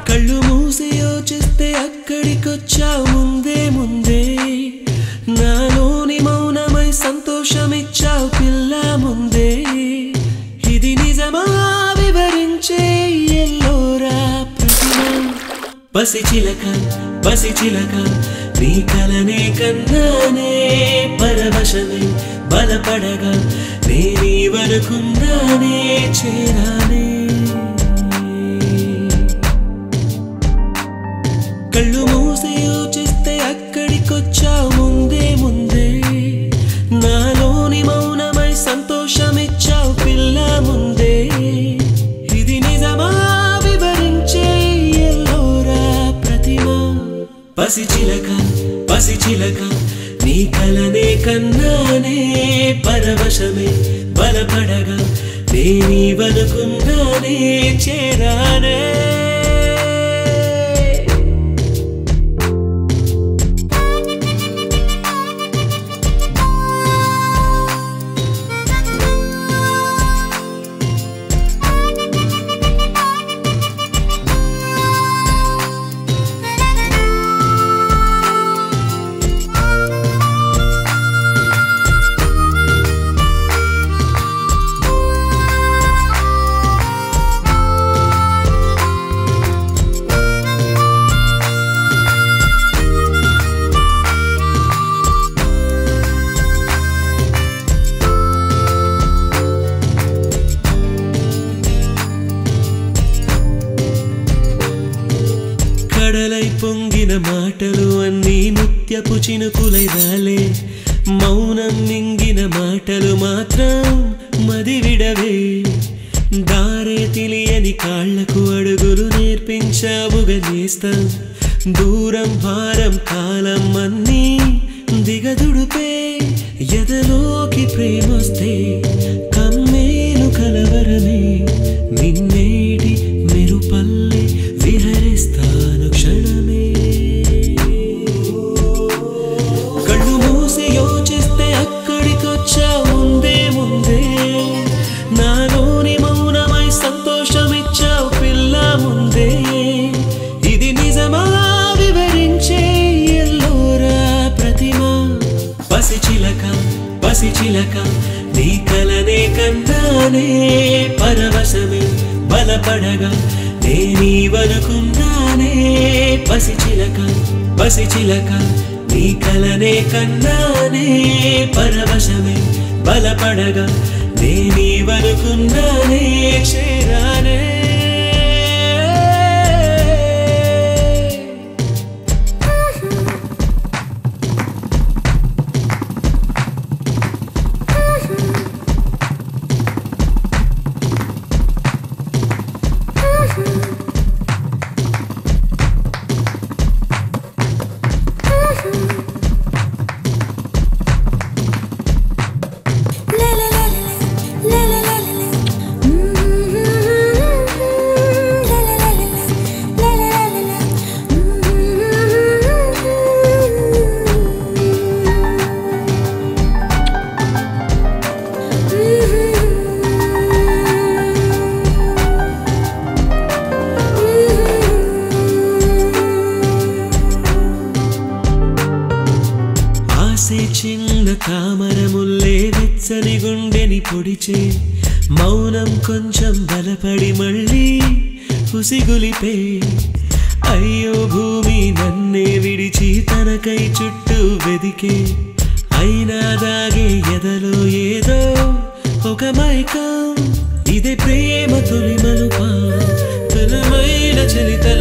కళ్ళు మూసి యోచిస్తే అక్కడికొచ్చా ముందే ముందే నాలోని మౌనమై సంతోషమిచ్చావు పిల్ల ముందే ఇది నిజమా వివరించే ఎల్లోరా ప్రతిమ పసి చిలక పసి చిలక నీ కలనే కన్నానే పరవశమే బలపడగా నేనీ వరకున్నానే చేరానే కళ్ళు మూసి యోచిస్తే అక్కడికొచ్చావు ముందే ముందే నాలోని మౌనమై సంతోషమిచ్చావు పిల్ల ముందే ఇది నిజమా వివరించే ఎల్లోరా ప్రతిమ పసి చిలక పసి చిలక నీ కలనే కన్నానే పరవశమే బలపడగా నేనీ వనుకున్నానే చేరానే కడలై పొంగిన మాటలు అన్నీ ముత్యపు చినుకులై రాలే మౌనం మింగిన మాటలు మాత్రం మది విడవే దారే తెలియని కాళ్లకు అడుగులు నేర్పించావుగా నేస్తం దూరం భారం కాలం అన్నీ దిగదుడుపే ఎదలోకి ప్రేమొస్తే కమ్మేలు కలవరమే నిన్నేటి మెరుపల్లె విహరిస్తాను క్షణమే కళ్ళు మూసి యోచిస్తే అక్కడికొచ్చా ముందే ముందే నాలోని మౌనమై సంతోషమిచ్చావు పిల్ల ముందే ఇది నిజమా వివరించే ఎల్లోరా ప్రతిమ పసి చిలక పసి చిలక నీ కలనే కన్నానే పరవశమే బలపడగా నేనీ వనుకున్నానే పసి చిలక పసి చిలక నీ కలనే కన్నానే పరవశమే బలపడగా నేనీ వనుకున్నానే చేరానే La la la la la la la la la. Mm-hmm. La la la la la la la la la. ఆసే చిన్న తామర ముల్లే వెచ్చని గుండెని పొడిచే మౌనం కొంచెం బలపడి మళ్ళీ ఉసిగులిపే అయ్యో భూమి నన్నే విడిచి తనకై చుట్టూ వెదికే అయినా దాగే ఎదలో ఏదో ఒక మైకం ఇదే ప్రేమ తొలి మలుపా తొలమైన చలితల